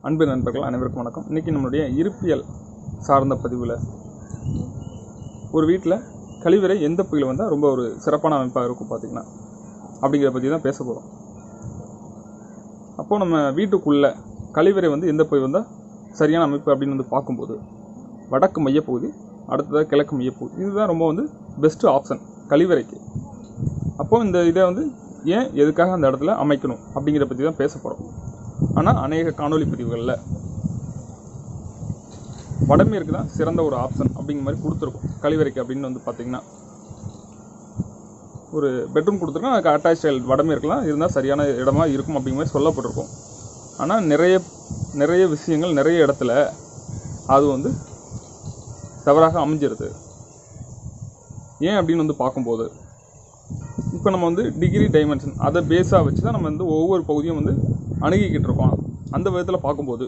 அன்பு நண்பர்கள் அனைவருக்கும் வணக்கம் இன்றைக்கி நம்மளுடைய இருப்பியல் சார்ந்த பதிவில் ஒரு வீட்டில் கழிவறை எந்த பகுதியில் வந்தால் ரொம்ப ஒரு சிறப்பான அமைப்பாக இருக்கும் பார்த்திங்கன்னா அப்படிங்கிற பற்றி தான் பேச போகிறோம் அப்போது நம்ம வீட்டுக்குள்ளே கழிவறை வந்து எந்த பகுதி வந்தால் சரியான அமைப்பு அப்படின்னு வந்து பார்க்கும்போது வடக்கு மையப்பகுதி அடுத்ததாக கிழக்கு மையப்பகுதி இதுதான் ரொம்ப வந்து பெஸ்ட்டு ஆப்ஷன் கழிவறைக்கு அப்போது இந்த இதை வந்து ஏன் எதுக்காக அந்த இடத்துல அமைக்கணும் அப்படிங்கிற பற்றி தான் பேச போகிறோம் ஆனால் அநேக காணொளி பதிவுகளில் வடமேற்கு தான் சிறந்த ஒரு ஆப்ஷன் அப்படிங்கிற மாதிரி கொடுத்துருக்கோம் கழிவறைக்கு அப்படின்னு வந்து பார்த்தீங்கன்னா ஒரு பெட்ரூம் கொடுத்துருக்கோம் அதுக்கு அட்டாச் டைல் வடமேற்குலாம் இருந்தால் சரியான இடமா இருக்கும் அப்படிங்கிற மாதிரி சொல்லப்பட்டிருக்கும் ஆனால் நிறைய நிறைய விஷயங்கள் நிறைய இடத்துல அது வந்து தவறாக அமைஞ்சிருது ஏன் அப்படின்னு வந்து பார்க்கும்போது இப்போ நம்ம வந்து டிகிரி டைமென்ஷன் அதை பேஸாக வச்சு தான் நம்ம வந்து ஒவ்வொரு பகுதியும் வந்து அணுகிக்கிட்டு இருக்கோம் அந்த விதத்தில் பார்க்கும்போது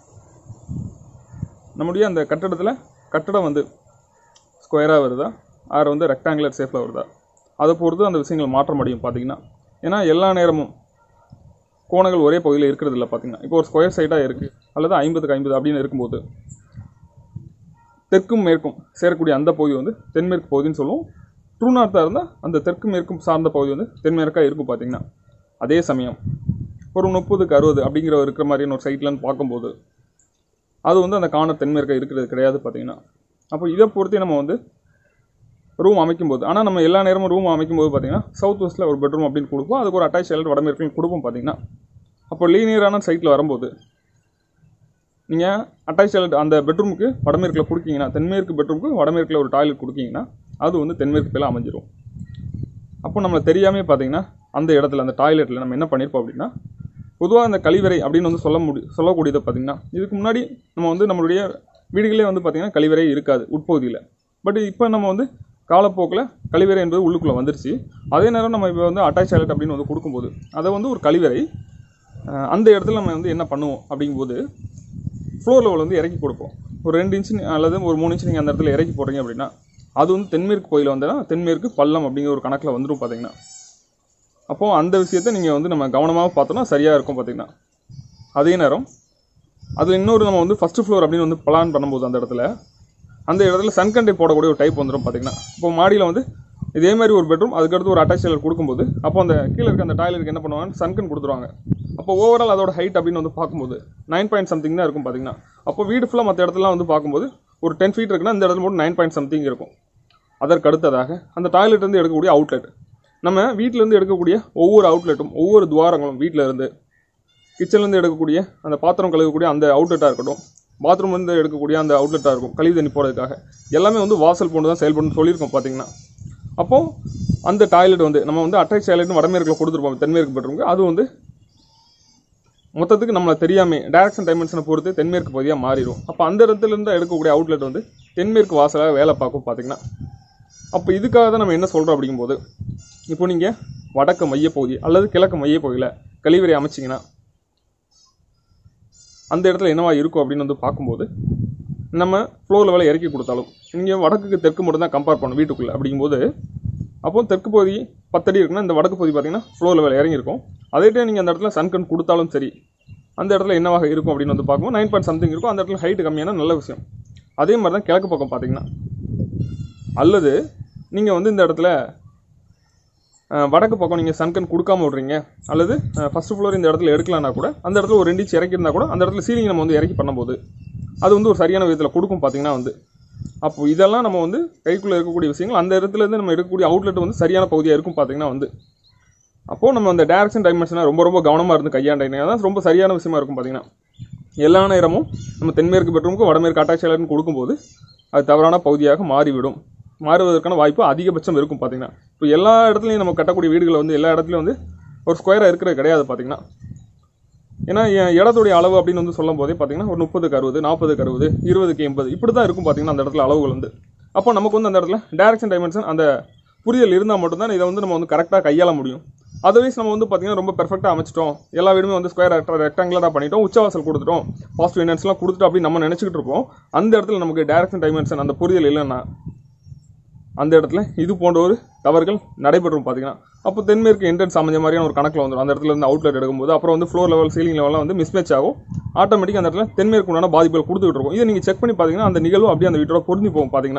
நம்முடைய அந்த கட்டடத்தில் கட்டடம் வந்து ஸ்கொயராக வருதா ஆர் வந்து ரெக்டாங்குலர் ஷேப்பில் வருதா அதை பொறுத்து அந்த விஷயங்கள் மாற்றம் அடையும் பார்த்தீங்கன்னா ஏன்னா எல்லா நேரமும் கோணங்கள் ஒரே பகுதியில் இருக்கிறது இல்லை பார்த்தீங்கன்னா இப்போ ஒரு ஸ்கொயர் சைடாக இருக்குது அல்லது ஐம்பதுக்கு ஐம்பது அப்படின்னு இருக்கும்போது தெற்கும் மேற்கும் சேரக்கூடிய அந்த பகுதி வந்து தென்மேற்கு பகுதின்னு சொல்லுவோம் ட்ரூ நார்த்தாக இருந்தால் அந்த தெற்கு மேற்கும் சார்ந்த பகுதி வந்து தென்மேற்காக இருக்கும் பார்த்தீங்கன்னா அதே சமயம் ஒரு முப்பதுக்கு அறுபது அப்படிங்கிற இருக்கிற மாதிரியான ஒரு சைட்லன்னு பார்க்கும்போது அது வந்து அந்த காண தென்மேற்காக இருக்கிறது கிடையாது பார்த்தீங்கன்னா அப்போ இதை பொறுத்தே நம்ம வந்து ரூம் அமைக்கும்போது ஆனால் நம்ம எல்லா நேரமும் ரூம் அமைக்கும்போது பார்த்தீங்கன்னா சவுத் வெஸ்ட்டில் ஒரு பெட்ரூம் அப்படின்னு கொடுப்போம் அதுக்கு ஒரு அட்டாச் எல்லாம் வடமேற்குன்னு கொடுப்போம் பார்த்தீங்கன்னா அப்போ லீனியரான சைட்டில் வரும்போது நீங்கள் அட்டாச் டாய்லெட் அந்த பெட்ரூமுக்கு வடமேற்கில் கொடுக்கீங்கன்னா தென்மேற்கு பெட்ரூமுக்கு வடமேற்கில் ஒரு டாய்லெட் கொடுக்கீங்கன்னா அது வந்து தென்மேற்கு பேல அமைஞ்சிரும் அப்போ நம்மளை தெரியாமே பார்த்தீங்கன்னா அந்த இடத்துல அந்த டாய்லெட்டில் நம்ம என்ன பண்ணியிருப்போம் அப்படின்னா பொதுவாக அந்த கழிவறை அப்படின்னு வந்து சொல்ல முடி சொல்லக்கூடியது பார்த்தீங்கன்னா இதுக்கு முன்னாடி நம்ம வந்து நம்மளுடைய வீடுகளே வந்து பார்த்திங்கன்னா கழிவறை இருக்காது உட்பகுதியில் பட் இப்போ நம்ம வந்து காலப்போக்கில் கழிவறை என்பது உள்ளுக்குள்ளே வந்துருச்சு அதே நேரம் நம்ம இப்போ வந்து அட்டாச் டாய்லெட் அப்படின்னு வந்து கொடுக்கும்போது அதை வந்து ஒரு கழிவறை அஹ், அந்த இடத்துல நம்ம வந்து என்ன பண்ணுவோம் அப்படிங்கும்போது ஃப்ளோர் லெவல் வந்து இறக்கி கொடுப்போம் ஒரு ரெண்டு இன்ச்சு அல்லது ஒரு மூணு இன்ச்சு நீங்கள் அந்த இடத்துல இறக்கி போடுறீங்க அப்படின்னா அது வந்து தென்மேற்கு கோயில் வந்ததுன்னா தென்மேற்கு பள்ளம் அப்படிங்கிற ஒரு கணக்கில் வந்துடும் பார்த்தீங்கன்னா அப்போது அந்த விஷயத்தை நீங்கள் வந்து நம்ம கவனமாக பார்த்தோம்னா சரியாக இருக்கும் பார்த்தீங்கன்னா அதே நேரம் அதில் இன்னொரு நம்ம வந்து ஃபஸ்ட்டு ஃப்ளோர் அப்படின்னு வந்து பிளான் பண்ணும்போது அந்த இடத்துல அந்த இடத்துல சன்கண்டை போடக்கூடிய ஒரு டைப் வந்துடும் பார்த்தீங்கன்னா இப்போ மாடியில் வந்து இதே மாதிரி ஒரு பெட்ரூம் அதுக்கடுத்து ஒரு அட்டாச் டாய்லெட் கொடுக்கும்போது அப்போ அந்த கீழே இருக்க அந்த டாய்லெட்டுக்கு என்ன பண்ணுவாங்க சன்கன் கொடுத்துருவாங்க அப்போ ஓவரால் அதோட ஹைட் அப்படின்னு வந்து பார்க்கும்போது நைன் பாயிண்ட் சம்திங் தான் இருக்கும் பார்த்தீங்கன்னா அப்போ வீடு ஃபுல்லாக மற்ற இடத்துலாம் வந்து பார்க்கும்போது ஒரு டென் ஃபீட் இருக்குன்னா இந்த இடத்துல மட்டும் நைன் பாயிண்ட் சம்திங் இருக்கும் அதற்கு அடுத்ததாக அந்த டாய்லெட் இருந்து எடுக்கக்கூடிய அவுட்லெட் நம்ம வீட்ல இருந்து எடுக்கக்கூடிய ஒவ்வொரு அவுட்லெட்டும் ஒவ்வொரு துவாரங்களும் வீட்டில் இருந்து கிச்சன்லேருந்து எடுக்கக்கூடிய அந்த பாத்திரம் கழுவக்கூடிய அந்த அவுட்லெட்டாக இருக்கட்டும் பாத்ரூம் வந்து எடுக்கக்கூடிய அந்த அவுட்லெட்டாக இருக்கும் கழிவு தண்ணி போகிறதுக்காக எல்லாமே வந்து வாசல் போட்டு தான் செயல்படும் சொல்லியிருக்கோம் பார்த்தீங்கன்னா அப்போது அந்த டாய்லெட் வந்து நம்ம வந்து அட்டாச் டாய்லெட்னு வடமேற்கில் கொடுத்துருப்போம் தென்மேற்கு பெட்ரூமுக்கு அது வந்து மொத்தத்துக்கு நம்மளை தெரியாமல் டைரக்ஷன் டைமென்ஷனை பொறுத்து தென்மேற்கு பகுதியாக மாறிடும் அப்போ அந்த இடத்துல இருந்து எடுக்கக்கூடிய அவுட்லெட் வந்து தென்மேற்கு வாசலாக வேலை பார்க்கும் பார்த்தீங்கன்னா அப்போ இதுக்காக தான் நம்ம என்ன சொல்கிறோம் அப்படிங்கும்போது இப்போ நீங்கள் வடக்கு மையப்பகுதி அல்லது கிழக்கு மையப்பகுதியில் கழிவறை அமைச்சிங்கன்னா அந்த இடத்துல என்னவா இருக்கும் அப்படின்னு வந்து பார்க்கும்போது நம்ம ஃப்ளோர் லெவலில் இறக்கி கொடுத்தாலும் நீங்கள் வடக்குக்கு தெற்கு மட்டும் தான் கம்பேர் பண்ணணும் வீட்டுக்குள்ளே அப்படிங்கும்போது அப்போ தெற்கு பகுதி பத்தடி இருக்குன்னா இந்த வடக்கு பகுதி பார்த்தீங்கன்னா ஃப்ளோர் லெவல் இறங்கியிருக்கும் அதே டைம் நீங்கள் அந்த இடத்துல சன்கன் கொடுத்தாலும் சரி அந்த இடத்துல என்னவாக இருக்கும் அப்படின்னு வந்து பார்க்கும்போது நைன் பாயிண்ட் சம்திங் இருக்கும் அந்த இடத்துல ஹைட் கம்மியான நல்ல விஷயம் அதே மாதிரி தான் கிழக்கு பக்கம் பார்த்தீங்கன்னா அல்லது நீங்கள் வந்து இந்த இடத்துல அஹ், வடக்கு பக்கம் நீங்கள் சன்கன் கொடுக்காம விட்றீங்க அல்லது ஃபஸ்ட் ஃப்ளோர் இந்த இடத்துல எடுக்கலாம்னா கூட அந்த இடத்துல ஒரு ரெண்டு இன்ச் இறக்கியிருந்தா கூட அந்த இடத்துல சீலிங் நம்ம வந்து இறக்கி பண்ணும்போது அது வந்து ஒரு சரியான விதத்தில் கொடுக்கும் பார்த்தீங்கன்னா வந்து அப்போ இதெல்லாம் நம்ம வந்து கைக்குள்ளே இருக்கக்கூடிய விஷயங்கள் அந்த இடத்துல இருந்து நம்ம எடுக்கக்கூடிய அவுட்லெட் வந்து சரியான பகுதியாக இருக்கும் பார்த்தீங்கன்னா வந்து அப்போது நம்ம அந்த டேரக்ஷன் டைமென்ஷனாக ரொம்ப ரொம்ப கவனமாக இருந்து கையாண்டிங்கன்னா தான் ரொம்ப சரியான விஷயமா இருக்கும் பார்த்தீங்கன்னா எல்லா நேரமும் நம்ம தென்மேற்கு பெட்ரூமுக்கு வடமேற்கு அட்டாச் டாய்லெட்னு கொடுக்கும்போது அது தவறான பகுதியாக மாறிவிடும் மாறுவதற்கான வாய்ப்பு அதிகபட்சம் இருக்கும் பார்த்தீங்கன்னா இப்போ எல்லா இடத்துலையும் நம்ம கட்டக்கூடிய வீடுகளை வந்து எல்லா இடத்துலையும் வந்து ஒரு ஸ்கொயராக இருக்கிறது கிடையாது பார்த்தீங்கன்னா ஏன்னா எ- இடத்துடைய அளவு அப்படின்னு வந்து சொல்லும் போதே பார்த்தீங்கன்னா ஒரு முப்பதுக்கு அறுபது நாற்பதுக்கு அறுபது இருபதுக்கு எண்பது இப்படி தான் இருக்கும் பார்த்தீங்கன்னா அந்த இடத்துல அளவுகள் வந்து அப்போ நமக்கு வந்து அந்த இடத்துல டைரக்ஷன் டைமென்ஷன் அந்த புரிதல் இருந்தால் மட்டும்தான் இதை வந்து நம்ம வந்து கரெக்டாக கையாள முடியும் அதர்வைஸ் நம்ம வந்து பார்த்தீங்கன்னா ரொம்ப பெர்ஃபெக்டாக அமைச்சிட்டோம் எல்லா வீடுமே வந்து ஸ்கொயர் ரெக்டாங்குலராக பண்ணிட்டோம் உச்சவாசல் கொடுத்துட்டோம் பாசிட்டிவ் என்ஹான்ஸ்லாம் கொடுத்துட்டு அப்படி நம்ம நினச்சிக்கிட்டு இருப்போம் அந்த இடத்துல நமக்கு டைரக்ஷன் டைமென்ஷன் அந்த புரிதல் இல்லைன்னா அந்த இடத்துல இது போன்ற ஒரு தவறுகள் நடைபெறும் பார்த்தீங்கன்னா அப்போ தென்மேற்கு என்ட்ரன்ஸ் அமைஞ்ச மாதிரியான ஒரு கணக்கில் வந்துடும் அந்த இடத்துல இருந்து அவுட்லெட் எடுக்கும்போது அப்புறம் வந்து ஃப்ளோர் லெவல் சீலிங் லெவலில் வந்து மிஸ்மேட்ச் ஆகும் ஆட்டோமேட்டிக்காக அந்த இடத்துல தென்மேற்கு உண்டான பாதிப்புகள் கொடுத்துக்கிட்டு இருக்கும் இதை நீங்கள் செக் பண்ணி பார்த்தீங்கன்னா அந்த நிகழ்வு அப்படியே அந்த வீட்டோட பொருந்தி போகும் பார்த்தீங்கன்னா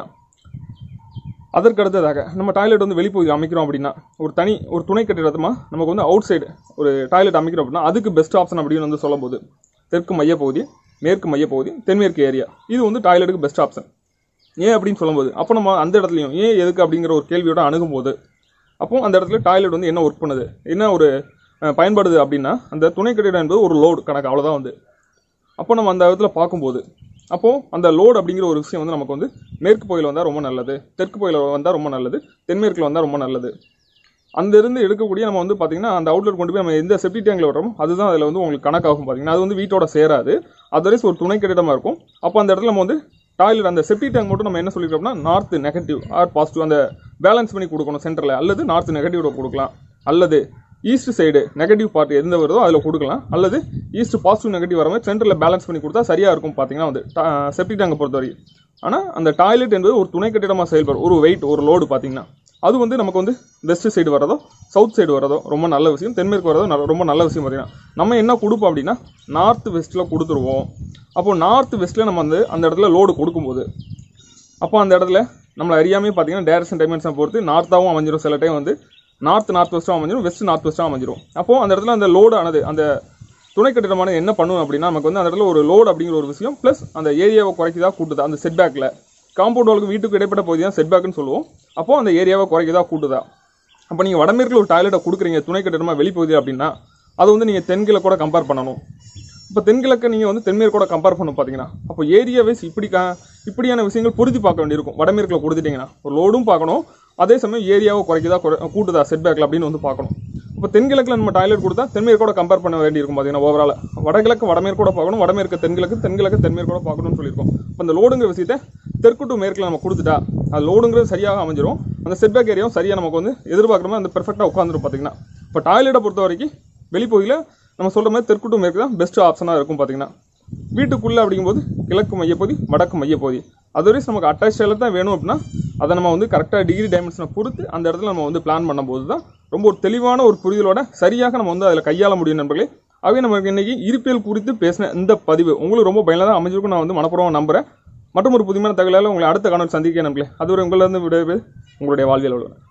அதற்கு அடுத்ததாக நம்ம டாய்லெட் வந்து வெளிப்பகுதி அமைக்கிறோம் அப்படின்னா ஒரு தனி ஒரு துணை கட்டிடமா நமக்கு வந்து அவுட் சைடு ஒரு டாய்லெட் அமைக்கிறோம் அப்படின்னா அதுக்கு பெஸ்ட் ஆப்ஷன் அப்படின்னு வந்து சொல்லும்போது தெற்கு மையப்பகுதி மேற்கு மையப்பகுதி தென்மேற்கு ஏரியா இது வந்து டாய்லெட்டுக்கு பெஸ்ட் ஆப்ஷன் ஏன் அப்படின்னு சொல்லும்போது அப்போ நம்ம அந்த இடத்துலையும் ஏன் எதுக்கு அப்படிங்கிற ஒரு கேள்வியோட அணுகும்போது அப்போ அந்த இடத்துல டாய்லெட் வந்து என்ன ஒர்க் பண்ணுது என்ன ஒரு அஹ், பயன்படுது அப்படின்னா அந்த துணை கட்டிடம் என்பது ஒரு லோடு கணக்கு அவ்வளோதான் வந்து அப்போ நம்ம அந்த இடத்துல பார்க்கும்போது அப்போது அந்த லோடு அப்படிங்கிற ஒரு விஷயம் வந்து நமக்கு வந்து மேற்கு பகுதியில் வந்தால் ரொம்ப நல்லது தெற்கு பகுதியில் வந்தால் ரொம்ப நல்லது தென்மேற்கில் வந்தால் ரொம்ப நல்லது அந்த இருந்து எடுக்கக்கூடிய நம்ம வந்து பார்த்தீங்கன்னா அந்த அவுட்லெட் கொண்டு போய் நம்ம எந்த செப்டி டேங்கில் விடுறோமோ அதுதான் அதில் வந்து உங்களுக்கு கணக்காகும் பார்த்தீங்கன்னா அது வந்து வீட்டோட சேராது அதர்வைஸ் ஒரு துணை கட்டிடமாக இருக்கும் அப்போ அந்த இடத்துல நம்ம வந்து டாய்லெட் அந்த செப்டி டேங்க் மட்டும் நம்ம என்ன சொல்லிக்கிறோம்னா நார்த் நெகட்டிவ் ஆர் பாசிட்டிவ் அந்த பேலன்ஸ் பண்ணி கொடுக்கணும் சென்டரில் அல்லது நார்த் நெகட்டிவ் கொடுக்கலாம் அல்லது ஈஸ்ட் சைடு நெகட்டிவ் பார்ட் எந்த வருதோ அதில் கொடுக்கலாம் அல்லது ஈஸ்ட் பாசிட்டிவ் நெகட்டிவ் வர மாதிரி சென்டரில் பேலன்ஸ் பண்ணி கொடுத்தா சரியாக இருக்கும் பார்த்தீங்கன்னா வந்து செப்டி டேங்கை பொறுத்தவரைக்கும் ஆனால் அந்த டாய்லெட் என்பது ஒரு துணை கட்டிடமாக செயல்படும் ஒரு வெயிட் ஒரு லோடு பார்த்தீங்கன்னா அது வந்து நமக்கு வந்து வெஸ்ட் சைடு வரதோ சவுத் சைடு வரதோ ரொம்ப நல்ல விஷயம் தென்மேற்கு வரதோ நல்ல- ரொம்ப நல்ல விஷயம் பார்த்தீங்கன்னா நம்ம என்ன கொடுப்போம் அப்படின்னா நார்த் வெஸ்ட்டில் கொடுத்துருவோம் அப்போ நார்த் வெஸ்ட்டில் நம்ம வந்து அந்த இடத்துல லோடு கொடுக்கும்போது அப்போ அந்த இடத்துல நம்மளை அறியாமே பார்த்தீங்கன்னா டேரக்ஷன் டைமென்ஷனை பொறுத்து நார்த்தாகவும் அமைஞ்சிரும் சில டைம் வந்து நார்த் நார்த் வெஸ்ட்டாகவும் அமைஞ்சிரும் வெஸ்ட் நார்த் வெஸ்ட்டாகவும் அமைஞ்சிரும் அப்போ அந்த இடத்துல அந்த லோடு ஆனது அந்த துணை கட்டிடமானது என்ன பண்ணும் அப்படின்னா நமக்கு வந்து அந்த இடத்துல ஒரு லோடு அப்படிங்கிற ஒரு விஷயம் ப்ளஸ் அந்த ஏரியாவை குறைக்கதா கூட்டுதா அந்த செட்பேக்கில் காம்பவுண்ட் வாலுக்கு வீட்டுக்கு இடைப்பட்ட பகுதி தான் செட்பேக்னு சொல்லுவோம் அப்போ அந்த ஏரியாவை குறைக்கதா கூட்டுதா அப்போ நீங்கள் வடமேற்கில் ஒரு டாய்லெட்டை கொடுக்குறீங்க துணை கட்டிடமாக வெளிப்பகுதி அப்படின்னா அதை வந்து நீங்கள் தென்கிழக்கு கூட கம்பேர் பண்ணணும் இப்போ தென்கிழக்கை நீங்கள் வந்து தென்மேற்கோட கம்பேர் பண்ண பார்த்தீங்கன்னா அப்போ ஏரியா வைஸ் இப்படி கா இப்படியான விஷயங்கள் பொருத்தி பார்க்க வேண்டியிருக்கும் வடமேற்கில் கொடுத்துட்டீங்கன்னா ஒரு லோடும் பார்க்கணும் அதே சமயம் ஏரியாவை குறைக்குதா குறை கூட்டுதா செட்பேக்கில் அப்படின்னு வந்து பார்க்கணும் இப்போ தென்கிழக்கில் நம்ம டாய்லெட் கொடுத்தா தென்மேற்கோட கம்பேர் பண்ண வேண்டியிருக்கும் பார்த்தீங்கன்னா ஓவரால் வடகிழக்கு வடமேற்கோட பார்க்கணும் வடமேற்கு தென்கிழக்கு தென்கிழக்கு தென்மேற்கோட பார்க்கணும்னு சொல்லியிருக்கோம் இப்போ அந்த லோடுங்கிற விஷயத்தை தெற்கு டு மேற்கில் நம்ம கொடுத்துட்டா அது லோடுங்கிறது சரியாக அமைஞ்சிரும் அந்த செட்பேக் ஏரியாவும் சரியாக நமக்கு வந்து எதிர்பார்க்குற மாதிரி அந்த பெர்ஃபெக்டாக உட்காந்துரும் பார்த்தீங்கன்னா இப்போ டாய்லெட்டை பொறுத்த வரைக்கும் வெளிப்பகுதியில் நம்ம சொல்கிற மாதிரி தெற்கு டு மேற்கு தான் பெஸ்ட் ஆப்ஷனாக இருக்கும் பார்த்தீங்கன்னா வீட்டுக்குள்ளே அப்படிங்கும்போது கிழக்கு மையப்பகுதி வடக்கு மையப்பகுதி அதர்வைஸ் நமக்கு அட்டாச் டைலர் தான் வேணும் அப்படின்னா அதை நம்ம வந்து கரெக்டாக டிகிரி டைமென்ஷனை பொறுத்து அந்த இடத்துல நம்ம வந்து பிளான் பண்ணும்போது தான் ரொம்ப ஒரு தெளிவான ஒரு புரிதலோட சரியாக நம்ம வந்து அதில் கையாள முடியும் நண்பர்களே ஆகவே நமக்கு இன்னைக்கு இருப்பியல் குறித்து பேசின இந்த பதிவு உங்களுக்கு ரொம்ப பயனுள்ளதாக அமைஞ்சிருக்கும் நான் வந்து மனப்பூர்வம் நம்புறேன் மற்றும் ஒரு புதுமையான தகவலால் உங்களை அடுத்த காணொலி சந்திக்க நம்பளே அதுவரை உங்களிருந்து விட உங்களுடைய வாழ்வியல் அலுவலர்